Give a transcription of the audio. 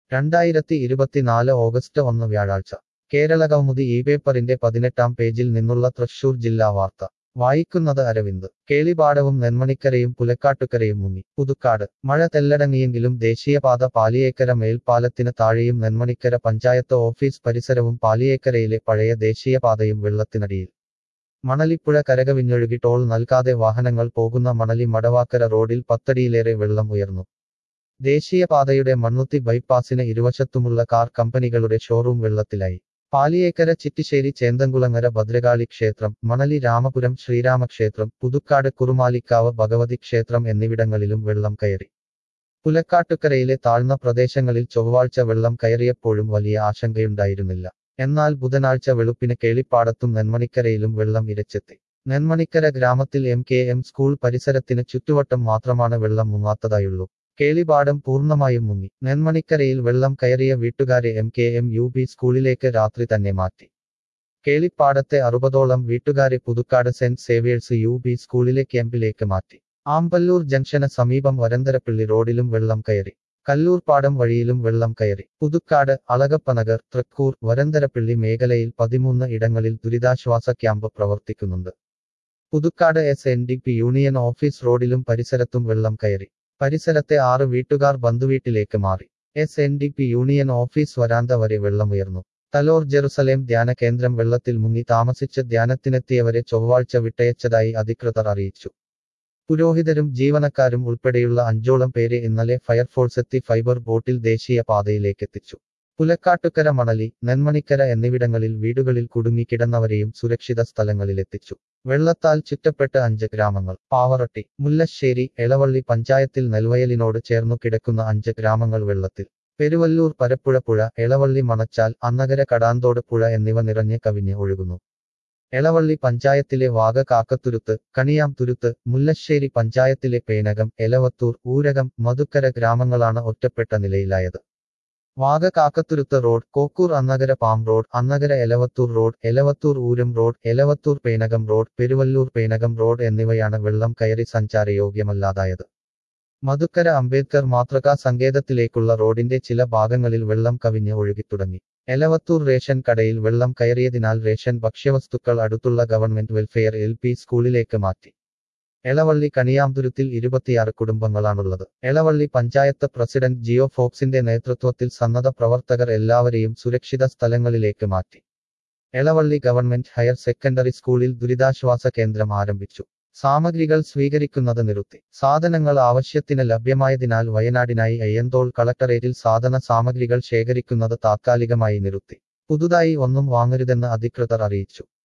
രണ്ടായിരത്തി ഇരുപത്തിനാല് ഓഗസ്റ്റ് ഒന്ന് വ്യാഴാഴ്ച കേരള കൗമുദി ഈ പേപ്പറിന്റെ പതിനെട്ടാം പേജിൽ നിന്നുള്ള തൃശൂർ ജില്ലാ വാർത്ത വായിക്കുന്നത് അരവിന്ദ് കേളിപാടവും നെന്മണിക്കരയും പുലക്കാട്ടുകരയും മുങ്ങി പുതുക്കാട് മഴ തെല്ലടങ്ങിയെങ്കിലും ദേശീയപാത പാലിയേക്കര മേൽപ്പാലത്തിന് താഴെയും നെന്മണിക്കര പഞ്ചായത്ത് ഓഫീസ് പരിസരവും പാലിയേക്കരയിലെ പഴയ ദേശീയപാതയും വെള്ളത്തിനടിയിൽ മണലിപ്പുഴ കരകവിഞ്ഞൊഴുകി ടോൾ നൽകാതെ വാഹനങ്ങൾ പോകുന്ന മണലി മടവാക്കര റോഡിൽ പത്തടിയിലേറെ വെള്ളം ഉയർന്നു ദേശീയപാതയുടെ മണ്ണുത്തി ബൈപ്പാസിന് ഇരുവശത്തുമുള്ള കാർ കമ്പനികളുടെ ഷോറൂം വെള്ളത്തിലായി പാലിയേക്കര ചിറ്റിശ്ശേരി ചേന്തൻകുളങ്ങര ഭദ്രകാളി ക്ഷേത്രം മണലി രാമപുരം ശ്രീരാമക്ഷേത്രം പുതുക്കാട് കുറുമാലിക്കാവ് ഭഗവതി ക്ഷേത്രം എന്നിവിടങ്ങളിലും വെള്ളം കയറി പുലക്കാട്ടുകരയിലെ താഴ്ന്ന പ്രദേശങ്ങളിൽ ചൊവ്വാഴ്ച വെള്ളം കയറിയപ്പോഴും വലിയ ആശങ്കയുണ്ടായിരുന്നില്ല എന്നാൽ ബുധനാഴ്ച വെളുപ്പിന് കേളിപ്പാടത്തും നെന്മണിക്കരയിലും വെള്ളം ഇരച്ചെത്തി നെന്മണിക്കര ഗ്രാമത്തിൽ എം കെ എം സ്കൂൾ പരിസരത്തിന് ചുറ്റുവട്ടം മാത്രമാണ് വെള്ളം മുങ്ങാത്തതായുള്ളൂ കേളിപാടം പൂർണ്ണമായും മുങ്ങി നെന്മണിക്കരയിൽ വെള്ളം കയറിയ വീട്ടുകാരെ M K M U P സ്കൂളിലേക്ക് രാത്രി തന്നെ മാറ്റി കേളിപ്പാടത്തെ അറുപതോളം വീട്ടുകാരെ പുതുക്കാട് സെന്റ് സേവിയേഴ്സ് യു പി സ്കൂളിലെ ക്യാമ്പിലേക്ക് മാറ്റി ആമ്പല്ലൂർ ജംഗ്ഷന് സമീപം വരന്തരപ്പള്ളി റോഡിലും വെള്ളം കയറി കല്ലൂർപ്പാടം വഴിയിലും വെള്ളം കയറി പുതുക്കാട് അളകപ്പനഗർ തൃക്കൂർ വരന്തരപ്പള്ളി മേഖലയിൽ പതിമൂന്ന് ഇടങ്ങളിൽ ദുരിതാശ്വാസ ക്യാമ്പ് പ്രവർത്തിക്കുന്നുണ്ട് Puthukkad S N D P union office റോഡിലും പരിസരത്തും വെള്ളം കയറി പരിസരത്തെ ആറ് വീട്ടുകാർ ബന്ധുവീട്ടിലേക്ക് മാറി S N D P union office വരാന്ത വരെ വെള്ളമുയർന്നു തലോർ ജെറുസലേം ധ്യാന കേന്ദ്രം വെള്ളത്തിൽ മുങ്ങി താമസിച്ച് ധ്യാനത്തിനെത്തിയവരെ ചൊവ്വാഴ്ച വിട്ടയച്ചതായി അധികൃതർ അറിയിച്ചു പുരോഹിതരും ജീവനക്കാരും ഉൾപ്പെടെയുള്ള അഞ്ചോളം പേരെ ഇന്നലെ ഫയർഫോഴ്സ് എത്തി ഫൈബർ ബോട്ടിൽ ദേശീയ പാതയിലേക്കെത്തിച്ചു പുലക്കാട്ടുകര മണലി നെന്മണിക്കര എന്നിവിടങ്ങളിൽ വീടുകളിൽ കുടുങ്ങിക്കിടന്നവരെയും സുരക്ഷിത സ്ഥലങ്ങളിലെത്തിച്ചു വെള്ളത്താൽ ചുറ്റപ്പെട്ട അഞ്ച് ഗ്രാമങ്ങൾ പാവറട്ടി മുല്ലശ്ശേരി എളവള്ളി പഞ്ചായത്തിൽ നെൽവയലിനോട് ചേർന്നു കിടക്കുന്ന അഞ്ച് ഗ്രാമങ്ങൾ വെള്ളത്തിൽ പെരുവല്ലൂർ പരപ്പുഴ പുഴ എളവള്ളി മണച്ചാൽ അന്നകര കടാന്തോട് പുഴ എന്നിവ നിറഞ്ഞ് കവിഞ്ഞ് ഒഴുകുന്നു എളവള്ളി പഞ്ചായത്തിലെ വാഗ കാക്കത്തുരുത്ത് കണിയാം തുരുത്ത് മുല്ലശ്ശേരി പഞ്ചായത്തിലെ പേനകം എലവത്തൂർ ഊരകം മധുക്കര ഗ്രാമങ്ങളാണ് ഒറ്റപ്പെട്ട നിലയിലായത് Vaga Kakkathuruthu road Kokkur Annakara palm road Annakara Elavathur road Elavathur Ooram road Elavathur Penakam road Peruvallur Penakam road എന്നിവയാണ് വെള്ളം കയറി സഞ്ചാരയോഗ്യമല്ലാതായത് മധുക്കര അംബേദ്കർ മാതൃകാ സങ്കേതത്തിലേക്കുള്ള റോഡിന്റെ ചില ഭാഗങ്ങളിൽ വെള്ളം കവിഞ്ഞ് ഒഴുകിത്തുടങ്ങി എലവത്തൂർ റേഷൻ കടയിൽ വെള്ളം കയറിയതിനാൽ റേഷൻ ഭക്ഷ്യവസ്തുക്കൾ അടുത്തുള്ള ഗവൺമെന്റ് വെൽഫെയർ എൽ പി സ്കൂളിലേക്ക് മാറ്റി എളവള്ളി കണിയാമ്പുരത്തിൽ ഇരുപത്തിയാറ് കുടുംബങ്ങളാണുള്ളത് എളവള്ളി പഞ്ചായത്ത് പ്രസിഡന്റ് ജിയോ ഫോക്സിന്റെ നേതൃത്വത്തിൽ സന്നദ്ധ പ്രവർത്തകർ എല്ലാവരെയും സുരക്ഷിത സ്ഥലങ്ങളിലേക്ക് മാറ്റി എളവള്ളി ഗവൺമെന്റ് ഹയർ സെക്കൻഡറി സ്കൂളിൽ ദുരിതാശ്വാസ കേന്ദ്രം ആരംഭിച്ചു സാമഗ്രികൾ സ്വീകരിക്കുന്നത് നിർത്തി സാധനങ്ങൾ ആവശ്യത്തിന് ലഭ്യമായതിനാൽ വയനാടിനായി അയ്യന്തോൾ കളക്ടറേറ്റിൽ സാധന സാമഗ്രികൾ ശേഖരിക്കുന്നത് താത്കാലികമായി നിർത്തി പുതുതായി ഒന്നും വാങ്ങരുതെന്ന് അധികൃതർ അറിയിച്ചു